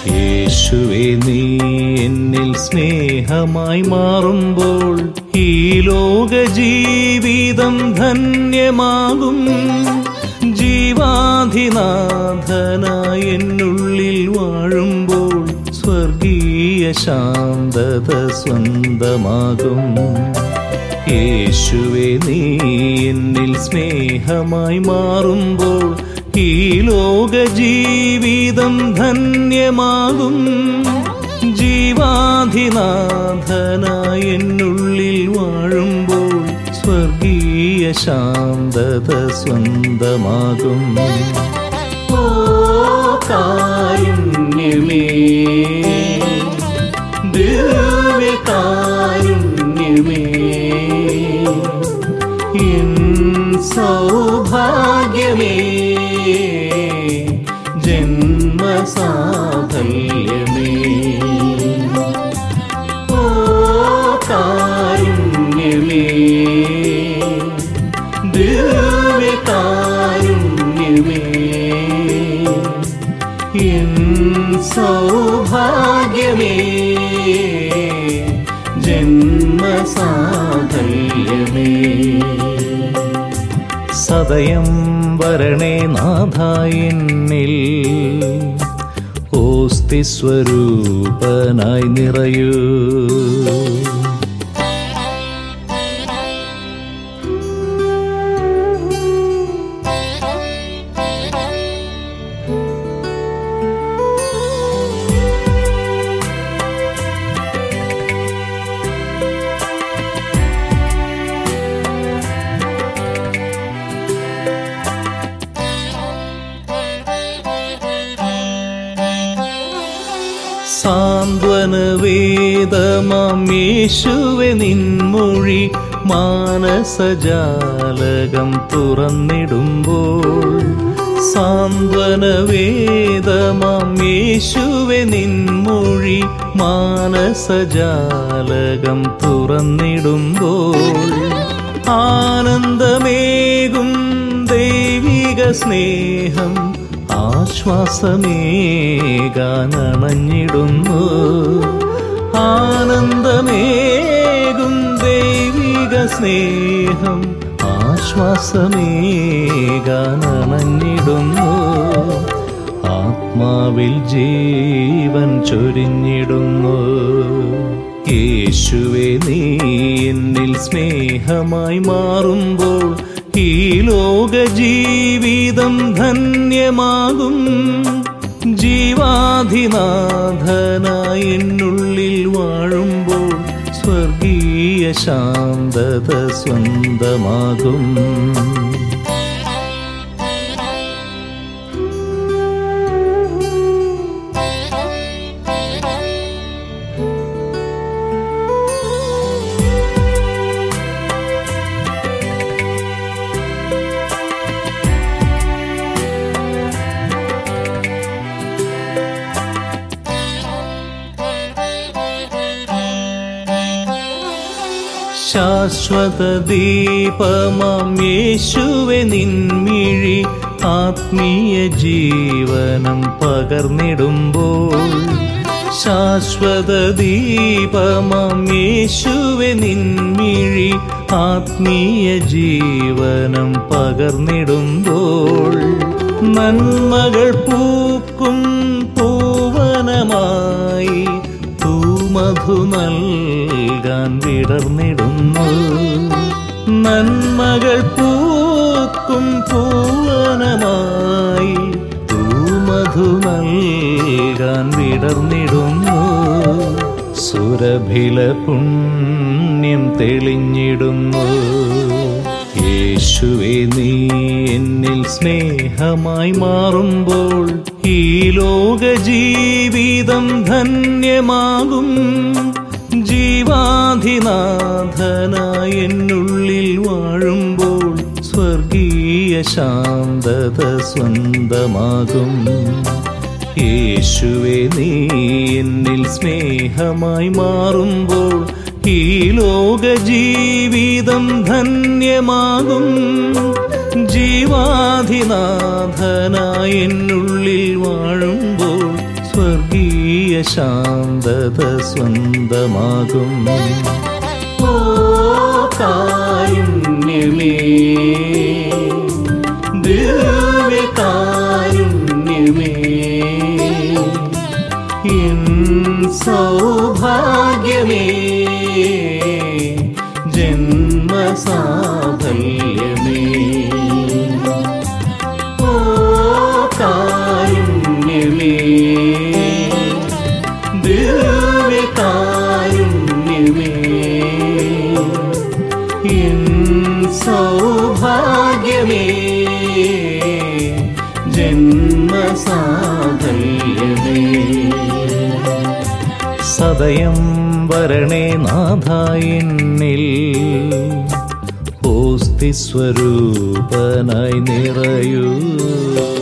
യേശുവേ നീ എന്നിൽ സ്നേഹമായി മാറുമ്പോൾ ഈ ലോക ജീവിതം ധന്യമാകും ജീവാധിനാഥനായി എന്നുള്ളിൽ വാഴുമ്പോൾ സ്വർഗീയ ശാന്തത സ്വന്തമാകും യേശുവേ നീ എന്നിൽ സ്നേഹമായി മാറുമ്പോൾ ഈ ലോക ജീവിതം ധന്യമാകും ജീവാധിനാഥനായി എന്നുള്ളിൽ വാഴുമ്പോൾ സ്വർഗീയ ശാന്തത സ്വന്തമാകും ഓ കാരുണ്യമേ ദിവ്യകാരുണ്യമേ എൻ സൗഭാഗ്യമേ ജന്മസാഫല്യമേ ഓ കാരുണ്യമേ ദിവ്യകാരുണ്യമേ എൻ സൗഭാഗ്യമേ ജന്മസാഫല്യമേ സദയം വരണേ നാഥായെന്നിൽ ഓസ്തി സ്വരൂപനായി നിറയൂ സാന്ത്വന വേദമാം യേശുവെ നിൻമൊഴി മാനസജാലകം തുറന്നിടുമ്പോൾ സാന്ത്വന വേദമാം യേശുവെ നിൻമൊഴി മാനസജാലകം തുറന്നിടുമ്പോൾ ആനന്ദമേകും ദൈവിക സ്നേഹം ആശ്വാസമേകാനണഞ്ഞിടുന്നു ആനന്ദമേകും ദൈവിക സ്നേഹം ആശ്വാസമേകാനണഞ്ഞിടുന്നു ആത്മാവിൽ ജീവൻ ചൊരിഞ്ഞിടുന്നു യേശുവെ നീ എന്നിൽ സ്നേഹമായി മാറുമ്പോൾ ഈ ലോക ജീവിതം ധന്യമാകും ജീവാധിനാഥനായി എന്നുള്ളിൽ വാഴുമ്പോൾ സ്വർഗീയ ശാന്തത സ്വന്തമാകും ശാശ്വത ദീപമാം യേശുവെ നിൻമിഴി ആത്മീയ ജീവനം പകർന്നിടുമ്പോൾ ശാശ്വത ദീപമാം യേശുവെ നിൻമിഴി ആത്മീയ ജീവനം പകർന്നിടുമ്പോൾ നന്മകൾ പൂക്കും പൂവനമായി തൂമധു നൽകാൻ വിടർന്നിടുന്നു നന്മകൾ പൂക്കും പൂവനമായി തൂമധു നൽകാൻ വിടർന്നിടുന്നു സുരഭില പുണ്യം തെളിഞ്ഞിടുന്നു യേശുവെ നീ എന്നിൽ സ്നേഹമായി മാറുമ്പോൾ ഈ ലോക ജീവിതം ധന്യമാകും ജീവാധിനാഥനായി എന്നുള്ളിൽ വാഴുമ്പോൾ സ്വർഗീയ ശാന്തത സ്വന്തമാകും യേശുവെ നീ എന്നിൽ സ്നേഹമായി മാറുമ്പോൾ ഈ ലോക ജീവിതം ധന്യമാകും ജീവാധിനാഥനായി എന്നുള്ളിൽ വാഴുമ്പോൾ സ്വർഗീയ ശാന്തത സ്വന്തമാകും ഓ കാരുണ്യമേ ദിവ്യകാരുണ്യമേ എൻ സൗഭാഗ്യമേ ജന്മസാഫല്യമേ ഓ കാരുണ്യമേ ദിവ്യകാരുണ്യമേ എൻ സൗഭാഗ്യമേ ജന്മസാഫല്യമേ സദയം വരണേ നാഥ എന്നിൽ ഓസ്തി സ്വരൂപനായി നിറയൂ